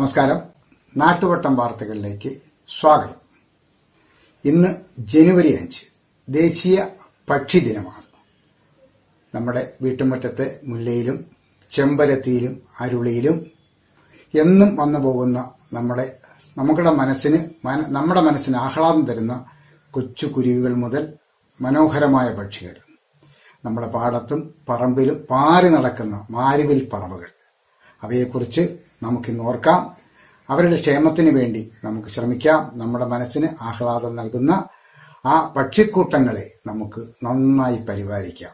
നമസ്കാരം നാട്ടുവട്ടം വാർത്തകളിലേക്ക് സ്വാഗതം ഇന്ന് ജനുവരി അഞ്ച് ദേശീയ പക്ഷി ദിനമാണ് നമ്മുടെ വീട്ടുമുറ്റത്തെ മുല്ലയിലും ചെമ്പരത്തിയിലും അരുളിയിലും എന്നും വന്നു പോകുന്ന നമ്മുടെ നമ്മുടെ മനസ്സിന് മന- നമ്മുടെ മനസ്സിന് ആഹ്ലാദം തരുന്ന കൊച്ചു കുരുവികൾ മുതൽ മനോഹരമായ പക്ഷികൾ നമ്മുടെ പാടത്തും പറമ്പിലും പാറി നടക്കുന്ന മാരുവിൽ പറവുകൾ അവയെക്കുറിച്ച് നമുക്കിന്ന് ഓർക്കാം അവരുടെ ക്ഷേമത്തിന് വേണ്ടി നമുക്ക് ശ്രമിക്കാം നമ്മുടെ മനസ്സിന് ആഹ്ലാദം നൽകുന്ന ആ പക്ഷിക്കൂട്ടങ്ങളെ നമുക്ക് നന്നായി പരിപാലിക്കാം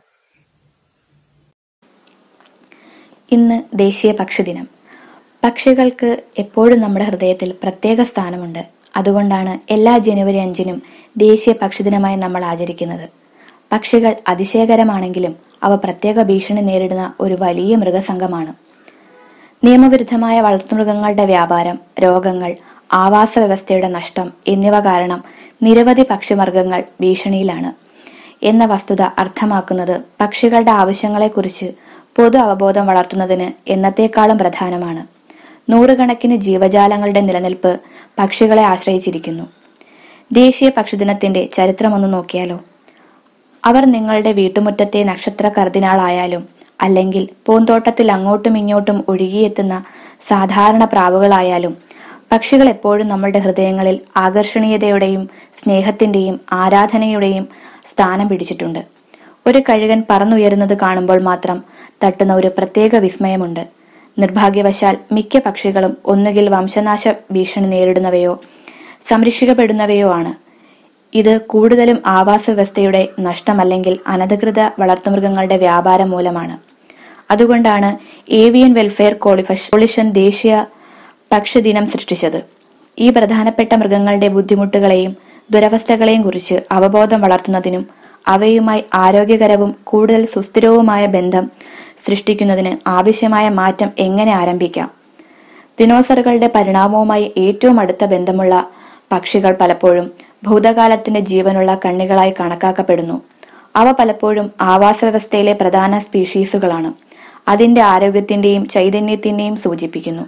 ഇന്ന് ദേശീയ പക്ഷിദിനം പക്ഷികൾക്ക് എപ്പോഴും നമ്മുടെ ഹൃദയത്തിൽ പ്രത്യേക സ്ഥാനമുണ്ട് അതുകൊണ്ടാണ് എല്ലാ ജനുവരി അഞ്ചിനും ദേശീയ പക്ഷിദിനമായി നമ്മൾ ആചരിക്കുന്നത് പക്ഷികൾ അതിശയകരമാണെങ്കിലും അവ പ്രത്യേക ഭീഷണി നേരിടുന്ന ഒരു വലിയ മൃഗസംഘമാണ് നിയമവിരുദ്ധമായ വളർത്തുമൃഗങ്ങളുടെ വ്യാപാരം രോഗങ്ങൾ ആവാസ വ്യവസ്ഥയുടെ നഷ്ടം എന്നിവ കാരണം നിരവധി പക്ഷിമൃഗങ്ങൾ ഭീഷണിയിലാണ് എന്ന വസ്തുത അർത്ഥമാക്കുന്നത് പക്ഷികളുടെ ആവശ്യങ്ങളെക്കുറിച്ച് പൊതു അവബോധം വളർത്തുന്നതിന് എന്നത്തേക്കാളും പ്രധാനമാണ് നൂറുകണക്കിന് ജീവജാലങ്ങളുടെ നിലനിൽപ്പ് പക്ഷികളെ ആശ്രയിച്ചിരിക്കുന്നു ദേശീയ പക്ഷിദിനത്തിന്റെ ചരിത്രമൊന്ന് നോക്കിയാലോ അവർ നിങ്ങളുടെ വീട്ടുമുറ്റത്തെ നക്ഷത്ര കർദിനാളായാലും അല്ലെങ്കിൽ പൂന്തോട്ടത്തിൽ അങ്ങോട്ടും ഇങ്ങോട്ടും ഒഴുകിയെത്തുന്ന സാധാരണ പ്രാവുകളായാലും പക്ഷികൾ എപ്പോഴും നമ്മളുടെ ഹൃദയങ്ങളിൽ ആകർഷണീയതയുടെയും സ്നേഹത്തിന്റെയും ആരാധനയുടെയും സ്ഥാനം പിടിച്ചിട്ടുണ്ട് ഒരു കഴുകൻ പറന്നുയരുന്നത് കാണുമ്പോൾ മാത്രം തട്ടുന്ന ഒരു പ്രത്യേക വിസ്മയമുണ്ട് നിർഭാഗ്യവശാൽ മിക്ക പക്ഷികളും ഒന്നുകിൽ വംശനാശ ഭീഷണി നേരിടുന്നവയോ സംരക്ഷിക്കപ്പെടുന്നവയോ ആണ് ഇത് കൂടുതലും ആവാസ വ്യവസ്ഥയുടെ നഷ്ടമല്ലെങ്കിൽ അനധികൃത വളർത്തുമൃഗങ്ങളുടെ വ്യാപാരം മൂലമാണ് അതുകൊണ്ടാണ് ഏവിയൻ വെൽഫെയർ കോളിഷൻ ദേശീയ പക്ഷിദിനം സൃഷ്ടിച്ചത് ഈ പ്രധാനപ്പെട്ട മൃഗങ്ങളുടെ ബുദ്ധിമുട്ടുകളെയും ദുരവസ്ഥകളെയും കുറിച്ച് അവബോധം വളർത്തുന്നതിനും അവയുമായി ആരോഗ്യകരവും കൂടുതൽ സുസ്ഥിരവുമായ ബന്ധം സൃഷ്ടിക്കുന്നതിന് ആവശ്യമായ മാറ്റം എങ്ങനെ ആരംഭിക്കാം ദിനോസറുകളുടെ പരിണാമവുമായി ഏറ്റവും അടുത്ത ബന്ധമുള്ള പക്ഷികൾ പലപ്പോഴും ഭൂതകാലത്തിന്റെ ജീവനുള്ള കണ്ണികളായി കണക്കാക്കപ്പെടുന്നു അവ പലപ്പോഴും ആവാസ വ്യവസ്ഥയിലെ പ്രധാന സ്പീഷീസുകളാണ് അതിന്റെ ആരോഗ്യത്തിന്റെയും ചൈതന്യത്തിന്റെയും സൂചിപ്പിക്കുന്നു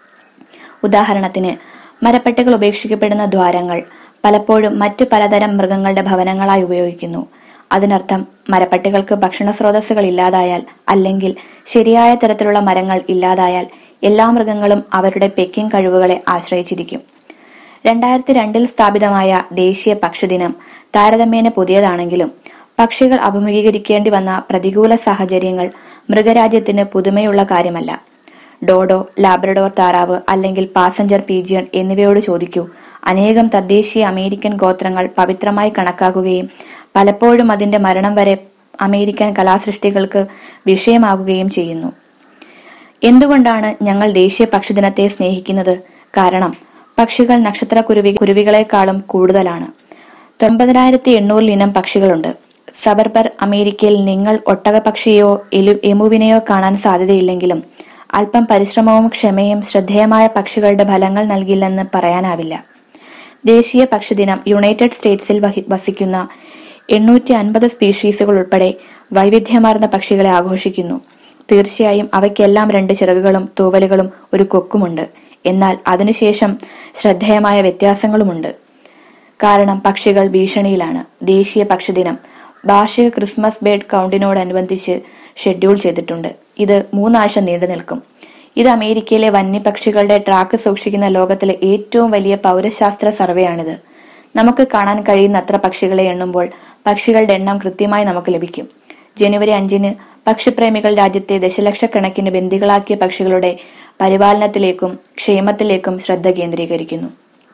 ഉദാഹരണത്തിന് മരപ്പട്ടകൾ ഉപേക്ഷിക്കപ്പെടുന്ന ദ്വാരങ്ങൾ പലപ്പോഴും മറ്റു പലതരം മൃഗങ്ങളുടെ ഭവനങ്ങളായി ഉപയോഗിക്കുന്നു അതിനർത്ഥം മരപ്പട്ടികൾക്ക് ഭക്ഷണ സ്രോതസ്സുകൾ ഇല്ലാതായാൽ അല്ലെങ്കിൽ ശരിയായ തരത്തിലുള്ള മരങ്ങൾ ഇല്ലാതായാൽ എല്ലാ മൃഗങ്ങളും അവരുടെ പെക്കിംഗ് കഴിവുകളെ ആശ്രയിച്ചിരിക്കും രണ്ടായിരത്തി രണ്ടിൽ സ്ഥാപിതമായ ദേശീയ പക്ഷിദിനം താരതമ്യേന പുതിയതാണെങ്കിലും പക്ഷികൾ അഭിമുഖീകരിക്കേണ്ടി വന്ന പ്രതികൂല സാഹചര്യങ്ങൾ മൃഗരാജ്യത്തിന് പുതുമയുള്ള കാര്യമല്ല ഡോഡോ ലാബ്രഡോർ താറാവ് അല്ലെങ്കിൽ പാസഞ്ചർ പീജിയൺ എന്നിവയോട് ചോദിക്കൂ അനേകം തദ്ദേശീയ അമേരിക്കൻ ഗോത്രങ്ങൾ പവിത്രമായി കണക്കാക്കുകയും പലപ്പോഴും അതിന്റെ മരണം വരെ അമേരിക്കൻ കലാസൃഷ്ടികൾക്ക് വിഷയമാകുകയും ചെയ്യുന്നു എന്തുകൊണ്ടാണ് ഞങ്ങൾ ദേശീയ പക്ഷിദിനത്തെ സ്നേഹിക്കുന്നത് കാരണം പക്ഷികൾ നക്ഷത്ര കുരുവി കുരുവികളെക്കാളും കൂടുതലാണ് തൊമ്പതിനായിരത്തി എണ്ണൂറിൽ ഇനം പക്ഷികളുണ്ട് സബർബർ അമേരിക്കയിൽ നിങ്ങൾ ഒട്ടകപക്ഷിയോ എലു എമുവിനെയോ കാണാൻ സാധ്യതയില്ലെങ്കിലും അല്പം പരിശ്രമവും ക്ഷമയും ശ്രദ്ധേയമായ പക്ഷികളുടെ ഫലങ്ങൾ നൽകില്ലെന്ന് പറയാനാവില്ല ദേശീയ പക്ഷിദിനം യുണൈറ്റഡ് സ്റ്റേറ്റ്സിൽ വഹി- വസിക്കുന്ന എണ്ണൂറ്റി അൻപത് സ്പീഷീസുകൾ ഉൾപ്പെടെ വൈവിധ്യമാർന്ന പക്ഷികളെ ആഘോഷിക്കുന്നു തീർച്ചയായും അവയ്ക്കെല്ലാം രണ്ട് ചിറകുകളും തൂവലുകളും ഒരു കൊക്കുമുണ്ട് എന്നാൽ അതിനുശേഷം ശ്രദ്ധേയമായ വ്യത്യാസങ്ങളുമുണ്ട് കാരണം പക്ഷികൾ ഭീഷണിയിലാണ് ദേശീയ പക്ഷിദിനം വാർഷിക ക്രിസ്മസ് ബേർഡ് കൗണ്ടിനോടനുബന്ധിച്ച് ഷെഡ്യൂൾ ചെയ്തിട്ടുണ്ട് ഇത് മൂന്നാഴ്ച നീണ്ടു നിൽക്കും ഇത് അമേരിക്കയിലെ വന്യപക്ഷികളുടെ ട്രാക്ക് സൂക്ഷിക്കുന്ന ലോകത്തിലെ ഏറ്റവും വലിയ പൗരശാസ്ത്ര സർവേയാണിത് നമുക്ക് കാണാൻ കഴിയുന്നത്ര പക്ഷികളെ എണ്ണുമ്പോൾ പക്ഷികളുടെ എണ്ണം കൃത്യമായി നമുക്ക് ലഭിക്കും ജനുവരി അഞ്ചിന് പക്ഷിപ്രേമികൾ രാജ്യത്തെ ദശലക്ഷക്കണക്കിന് ബന്ദികളാക്കിയ പക്ഷികളുടെ പരിപാലനത്തിലേക്കും ക്ഷേമത്തിലേക്കും ശ്രദ്ധ കേന്ദ്രീകരിക്കുന്നു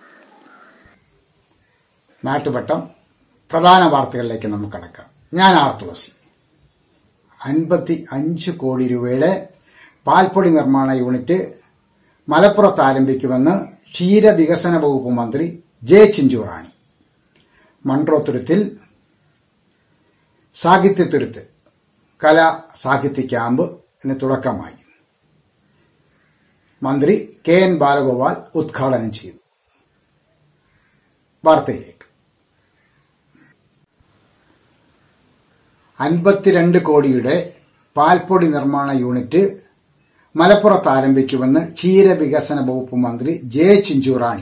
നാട്ടുവട്ടം പ്രധാന വാർത്തകളിലേക്ക് നമുക്ക് കടക്കാം ഞാൻ ആർ തുളസി അൻപത്തി അഞ്ച് കോടി രൂപയുടെ പാൽപ്പൊടി നിർമ്മാണ യൂണിറ്റ് മലപ്പുറത്ത് ആരംഭിക്കുമെന്ന് ക്ഷീരവികസന വകുപ്പ് മന്ത്രി ജെ ചിഞ്ചുറാണി മൺട്രോത്തുരുത്തിൽ സാഹിത്യത്തുരുത്ത് കലാ സാഹിത്യ ക്യാമ്പിന് തുടക്കമായി മന്ത്രി കെ എൻ ബാലഗോപാൽ ഉദ്ഘാടനം ചെയ്തു വാർത്തയിലേക്ക് അൻപത്തിരണ്ട് കോടിയുടെ പാൽപ്പൊടി നിർമ്മാണ യൂണിറ്റ് മലപ്പുറത്ത് ആരംഭിക്കുമെന്ന് ക്ഷീരവികസന വകുപ്പ് മന്ത്രി ജെ ചിഞ്ചുറാണി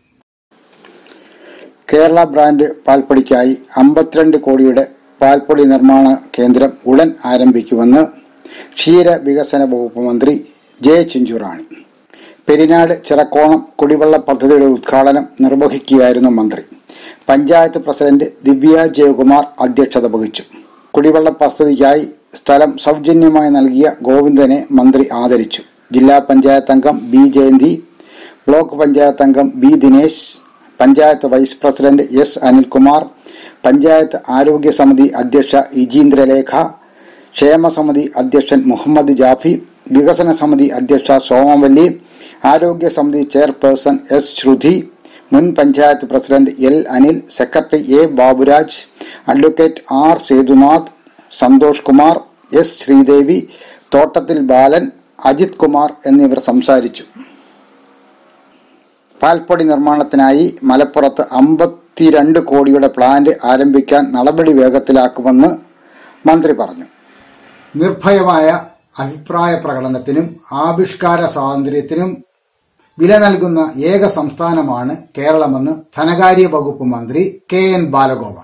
കേരള ബ്രാൻഡ് പാൽപ്പൊടിക്കായി അമ്പത്തിരണ്ട് കോടിയുടെ പാൽപ്പൊടി നിർമ്മാണ കേന്ദ്രം ഉടൻ ആരംഭിക്കുമെന്ന് ക്ഷീരവികസന വകുപ്പ് മന്ത്രി ജെ ചിഞ്ചുറാണി പെരിനാട് ചിറക്കോണം കുടിവെള്ള പദ്ധതിയുടെ ഉദ്ഘാടനം നിർവഹിക്കുകയായിരുന്നു മന്ത്രി പഞ്ചായത്ത് പ്രസിഡന്റ് ദിവ്യ ജയകുമാർ അധ്യക്ഷത വഹിച്ചു കുടിവെള്ള പദ്ധതിക്കായി സ്ഥലം സൗജന്യമായി നൽകിയ ഗോവിന്ദനെ മന്ത്രി ആദരിച്ചു ജില്ലാ പഞ്ചായത്ത് അംഗം ബി ജയന്തി ബ്ലോക്ക് പഞ്ചായത്ത് അംഗം B Dinesh panchayat vice president S Anilkumar panchayat ആരോഗ്യ സമിതി അധ്യക്ഷ ഇജീന്ദ്രലേഖ ക്ഷേമസമിതി അധ്യക്ഷൻ മുഹമ്മദ് ജാഫി വികസന സമിതി അധ്യക്ഷ സോമവല്ലി ആരോഗ്യ സമിതി ചെയർപേഴ്സൺ എസ് ശ്രുതി മുൻ panchayat president L Anil secretary A Baburaj advocate R Sethunath Santhosh Kumar S Sreedevi Thottathil Balan Ajith Kumar എന്നിവർ സംസാരിച്ചു പാൽപ്പൊടി നിർമ്മാണത്തിനായി മലപ്പുറത്ത് അമ്പത്തിരണ്ട് കോടിയുടെ പ്ലാന്റ് ആരംഭിക്കാൻ നടപടി വേഗത്തിലാക്കുമെന്ന് മന്ത്രി പറഞ്ഞു നിർഭയമായ അഭിപ്രായ പ്രകടനത്തിനും ആവിഷ്കാര സ്വാതന്ത്ര്യത്തിനും വില നൽകുന്ന ഏക സംസ്ഥാനമാണ് കേരളമെന്ന് ധനകാര്യ വകുപ്പ് മന്ത്രി കെ എൻ ബാലഗോപാൽ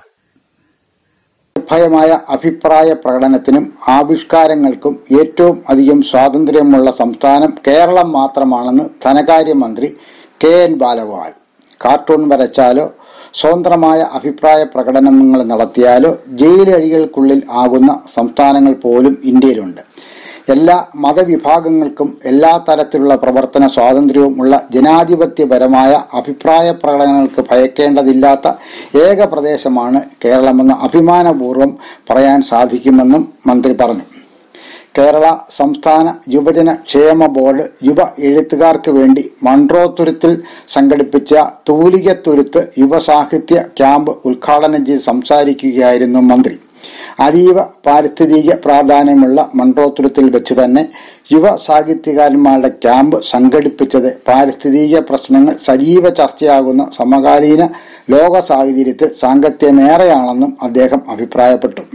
നിർഭയമായ അഭിപ്രായ പ്രകടനത്തിനും ആവിഷ്കാരങ്ങൾക്കും ഏറ്റവും അധികം സ്വാതന്ത്ര്യമുള്ള സംസ്ഥാനം കേരളം മാത്രമാണെന്ന് ധനകാര്യമന്ത്രി കെ എൻ ബാലഗോപാൽ കാർട്ടൂൺ വരച്ചാലോ സ്വതന്ത്രമായ അഭിപ്രായ പ്രകടനങ്ങൾ നടത്തിയാലോ ജയിലഴികൾക്കുള്ളിൽ ആകുന്ന സംസ്ഥാനങ്ങൾ പോലും ഇന്ത്യയിലുണ്ട് എല്ലാ മതവിഭാഗങ്ങൾക്കും എല്ലാ തരത്തിലുള്ള പ്രവർത്തന സ്വാതന്ത്ര്യവും ഉള്ള ജനാധിപത്യപരമായ അഭിപ്രായ പ്രകടനങ്ങൾക്ക് ഭയക്കേണ്ടതില്ലാത്ത ഏക പ്രദേശമാണ് കേരളമെന്ന് അഭിമാനപൂർവ്വം പറയാൻ സാധിക്കുമെന്നും മന്ത്രി പറഞ്ഞു കേരള സംസ്ഥാന യുവജന ക്ഷേമ ബോർഡ് യുവ എഴുത്തുകാർക്ക് വേണ്ടി മൺട്രോത്തുരുത്തിൽ സംഘടിപ്പിച്ച തൂലികത്തുരുത്ത് യുവസാഹിത്യ ക്യാമ്പ് ഉദ്ഘാടനം ചെയ്ത് സംസാരിക്കുകയായിരുന്നു മന്ത്രി അതീവ പാരിസ്ഥിതിക പ്രാധാന്യമുള്ള മൺട്രോത്തുരുത്തിൽ വെച്ച് തന്നെ യുവ സാഹിത്യകാരന്മാരുടെ ക്യാമ്പ് സംഘടിപ്പിച്ചത് പാരിസ്ഥിതിക പ്രശ്നങ്ങൾ സജീവ ചർച്ചയാകുന്ന സമകാലീന ലോക സാഹചര്യത്തിൽ സാങ്കത്യമേറെയാണെന്നും അദ്ദേഹം അഭിപ്രായപ്പെട്ടു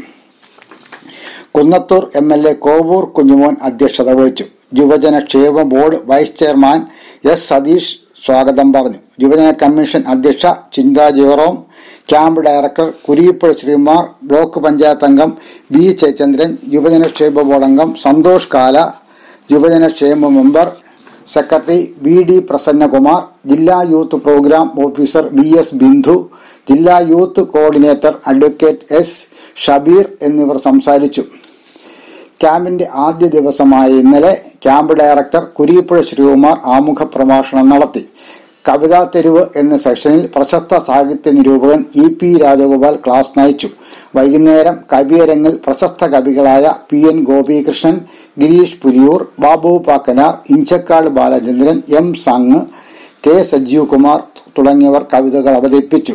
Kunnathur M L A Kovoor Kunjumon അധ്യക്ഷത വഹിച്ചു യുവജന ക്ഷേമ board vice chairman S Satheesh സ്വാഗതം പറഞ്ഞു യുവജന കമ്മീഷൻ അധ്യക്ഷ Chintha Jerome camp director Kuriyappuzha Sreekumar block panchayat അംഗം ബി ജയചന്ദ്രൻ യുവജന ക്ഷേമ ബോർഡ് അംഗം സന്തോഷ് കാല യുവജന ക്ഷേമ member secretary V D Prasannakumar ജില്ലാ youth program officer V S Bindu ജില്ലാ youth coordinator advocate S Shabeer എന്നിവർ സംസാരിച്ചു ക്യാമ്പിന്റെ ആദ്യ ദിവസമായ ഇന്നലെ ക്യാമ്പ് ഡയറക്ടർ കുരിയപ്പുഴ ശ്രീകുമാർ ആമുഖ പ്രഭാഷണം നടത്തി കവിതാ തെരുവ് എന്ന സെക്ഷനിൽ പ്രശസ്ത സാഹിത്യ നിരൂപകൻ ഇ പി രാജഗോപാൽ ക്ലാസ് നയിച്ചു വൈകുന്നേരം കവിയരങ്ങിൽ പ്രശസ്ത കവികളായ P N Gopikrishnan Girish Puliyoor Babu Pakkanar Inchakkad Balachandran M സംഗ് കെ സജീവ് കുമാർ തുടങ്ങിയവർ കവിതകൾ അവതരിപ്പിച്ചു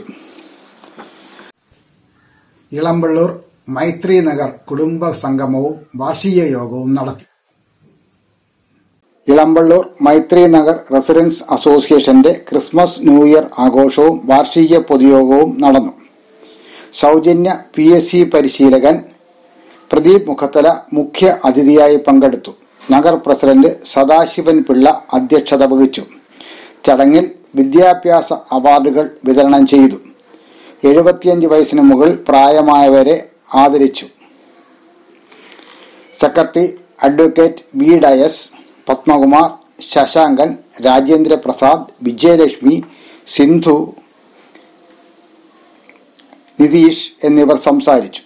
ഇളമ്പള്ളൂർ മൈത്രി നഗർ കുടുംബ സംഗമവും വാർഷിക യോഗവും നടത്തി ഇളമ്പള്ളൂർ മൈത്രി നഗർ റെസിഡൻസ് അസോസിയേഷന്റെ ക്രിസ്മസ് ന്യൂ ഇയർ ആഘോഷവും വാർഷിക പൊതുയോഗവും നടന്നു സൗജന്യ പി എസ് സി പരിശീലകൻ പ്രദീപ് മുഖത്തല മുഖ്യ അതിഥിയായി പങ്കെടുത്തു നഗർ പ്രസിഡന്റ് സദാശിവൻ പിള്ള അധ്യക്ഷത വഹിച്ചു ചടങ്ങിൽ വിദ്യാഭ്യാസ അവാർഡുകൾ വിതരണം ചെയ്തു എഴുപത്തിയഞ്ച് വയസ്സിന് മുകളിൽ പ്രായമായവരെ ആദരിച്ചു secretary advocate V Dias Padmakumar Sasankan Rajendra Prasad Vijayalakshmi Sindhu Nitheesh എന്നിവർ സംസാരിച്ചു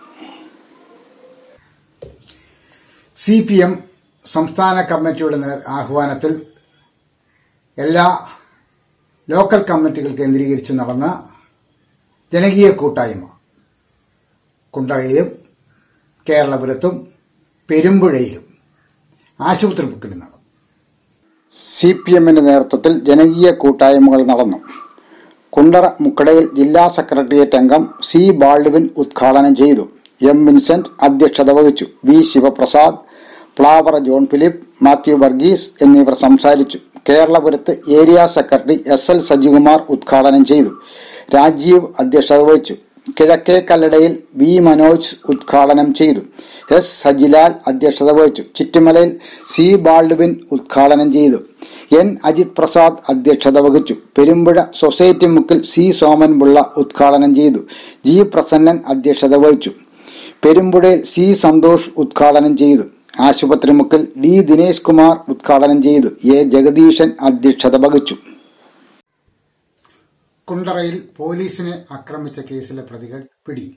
സി പി എം സംസ്ഥാന കമ്മിറ്റിയുടെ നേർ- ആഹ്വാനത്തിൽ എല്ലാ ലോക്കൽ കമ്മിറ്റികൾ കേന്ദ്രീകരിച്ച് നടന്ന ജനകീയ കൂട്ടായ്മ കുണ്ടകയിലും കേരളപുരത്തും പെരുമ്പുഴയിലും ആശുപത്രി ബുക്കിൽ നടന്നു സി പി എമ്മിന്റെ നേതൃത്വത്തിൽ ജനകീയ കൂട്ടായ്മകൾ നടന്നു കുണ്ടറ മുക്കടയിൽ ജില്ലാ സെക്രട്ടേറിയറ്റ് അംഗം സി ബാൾഡുവിൻ ഉദ്ഘാടനം ചെയ്തു എം വിൻസെന്റ് അധ്യക്ഷത വഹിച്ചു വി ശിവപ്രസാദ് പ്ലാവറ ജോൺ ഫിലിപ്പ് മാത്യു വർഗീസ് എന്നിവർ സംസാരിച്ചു കേരളപുരത്ത് area secretary S L Sajikumar ഉദ്ഘാടനം ചെയ്തു രാജീവ് അധ്യക്ഷത വഹിച്ചു കിഴക്കേ കല്ലടയിൽ വി മനോജ് ഉദ്ഘാടനം ചെയ്തു എസ് സജിലാൽ അധ്യക്ഷത വഹിച്ചു ചിറ്റുമലയിൽ സി ബാൾഡുവിൻ ഉദ്ഘാടനം ചെയ്തു എൻ അജിത് പ്രസാദ് അധ്യക്ഷത വഹിച്ചു പെരുമ്പുഴ സൊസൈറ്റി മുക്കിൽ സി സോമൻപിള്ള ഉദ്ഘാടനം ചെയ്തു ജി പ്രസന്നൻ അധ്യക്ഷത വഹിച്ചു പെരുമ്പുഴയിൽ സി സന്തോഷ് ഉദ്ഘാടനം ചെയ്തു ആശുപത്രി മുക്കിൽ ഡി ദിനേശ് കുമാർ ഉദ്ഘാടനം ചെയ്തു എ ജഗദീശൻ അധ്യക്ഷത വഹിച്ചു കുണ്ടറയിൽ പോലീസിനെ ആക്രമിച്ച കേസിലെ പ്രതികൾ പിടിയിൽ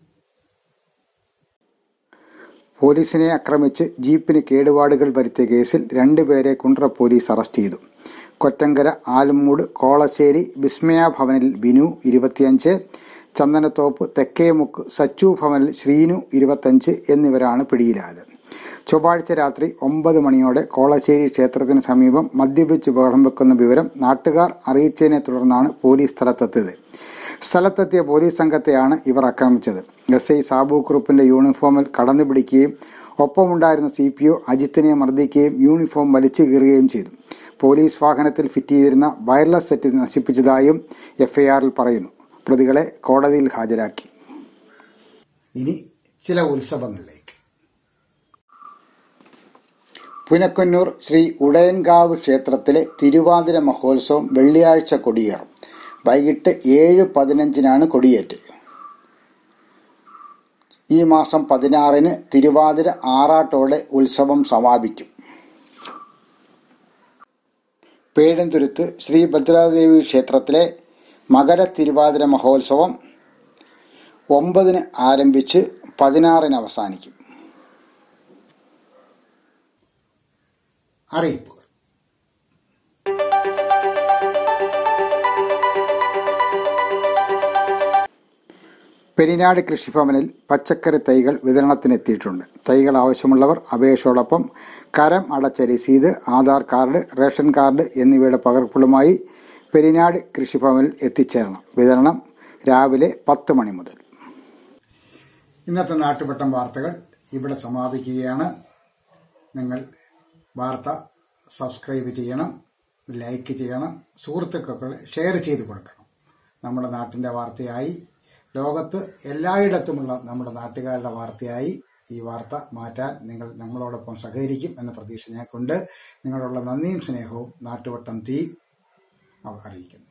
പോലീസിനെ ആക്രമിച്ച് ജീപ്പിന് കേടുപാടുകൾ വരുത്തിയ കേസിൽ രണ്ടുപേരെ കുണ്ട്ര പോലീസ് അറസ്റ്റ് ചെയ്തു കൊറ്റങ്കര ആലുമൂട് കോളശ്ശേരി വിസ്മയ ഭവനിൽ ബിനു ഇരുപത്തിയഞ്ച് ചന്ദനത്തോപ്പ് തെക്കേമുക്ക് സച്ചു ഭവനിൽ ശ്രീനു ഇരുപത്തഞ്ച് എന്നിവരാണ് പിടിയിലായത് ചൊവ്വാഴ്ച രാത്രി ഒമ്പത് മണിയോടെ കോളശ്ശേരി ക്ഷേത്രത്തിന് സമീപം മദ്യപിച്ച് ബഹളം വെക്കുന്ന വിവരം നാട്ടുകാർ അറിയിച്ചതിനെ തുടർന്നാണ് പോലീസ് സ്ഥലത്തെത്തിയത് സ്ഥലത്തെത്തിയ പോലീസ് സംഘത്തെയാണ് ഇവർ ആക്രമിച്ചത് എസ് ഐ സാബു കുറുപ്പിന്റെ യൂണിഫോമിൽ കടന്നു പിടിക്കുകയും ഒപ്പമുണ്ടായിരുന്ന സി പി ഒ അജിത്തിനെ മർദ്ദിക്കുകയും യൂണിഫോം വലിച്ചു കീറുകയും ചെയ്തു പോലീസ് വാഹനത്തിൽ ഫിറ്റ് ചെയ്തിരുന്ന വയർലെസ് സെറ്റ് നശിപ്പിച്ചതായും എഫ്ഐആറിൽ പറയുന്നു പ്രതികളെ കോടതിയിൽ ഹാജരാക്കി ഇനി ചില ഉത്സവങ്ങളിലേക്ക് പുനക്കൊന്നൂർ ശ്രീ ഉടയൻകാവ് ക്ഷേത്രത്തിലെ തിരുവാതിര മഹോത്സവം വെള്ളിയാഴ്ച കൊടിയേറും വൈകിട്ട് ഏഴ് പതിനഞ്ചിനാണ് കൊടിയേറ്റ് ഈ മാസം പതിനാറിന് തിരുവാതിര ആറാട്ടോടെ ഉത്സവം സമാപിക്കും പേടന്തുരുത്ത് ശ്രീ ഭദ്രാദേവി ക്ഷേത്രത്തിലെ മകര തിരുവാതിര മഹോത്സവം ഒമ്പതിന് ആരംഭിച്ച് പതിനാറിന് അവസാനിക്കും അറിയിപ്പുകൾ പെരിനാട് കൃഷിഭവനിൽ പച്ചക്കറി തൈകൾ വിതരണത്തിനെത്തിയിട്ടുണ്ട് തൈകൾ ആവശ്യമുള്ളവർ അപേക്ഷയോടൊപ്പം കരം അടച്ച രസീത് ആധാർ കാർഡ് റേഷൻ കാർഡ് എന്നിവയുടെ പകർപ്പുകളുമായി പെരിനാട് കൃഷിഭവനിൽ എത്തിച്ചേരണം വിതരണം രാവിലെ പത്ത് മണി മുതൽ ഇന്നത്തെ നാട്ടുപട്ടം വാർത്തകൾ ഇവിടെ സമാപിക്കുകയാണ് നിങ്ങൾ വാർത്ത സബ്സ്ക്രൈബ് ചെയ്യണം ലൈക്ക് ചെയ്യണം സുഹൃത്തുക്കൾ ഷെയർ ചെയ്ത് കൊടുക്കണം നമ്മുടെ നാട്ടിൻ്റെ വാർത്തയായി ലോകത്ത് എല്ലായിടത്തുമുള്ള നമ്മുടെ നാട്ടുകാരുടെ വാർത്തയായി ഈ വാർത്ത മാറ്റാൻ നിങ്ങൾ ഞങ്ങളോടൊപ്പം സഹകരിക്കും എന്ന പ്രതീക്ഷ ഞങ്ങൾക്കുണ്ട് നിങ്ങളുള്ള നന്ദിയും സ്നേഹവും നാട്ടുവട്ടം തീ അറിയിക്കുന്നു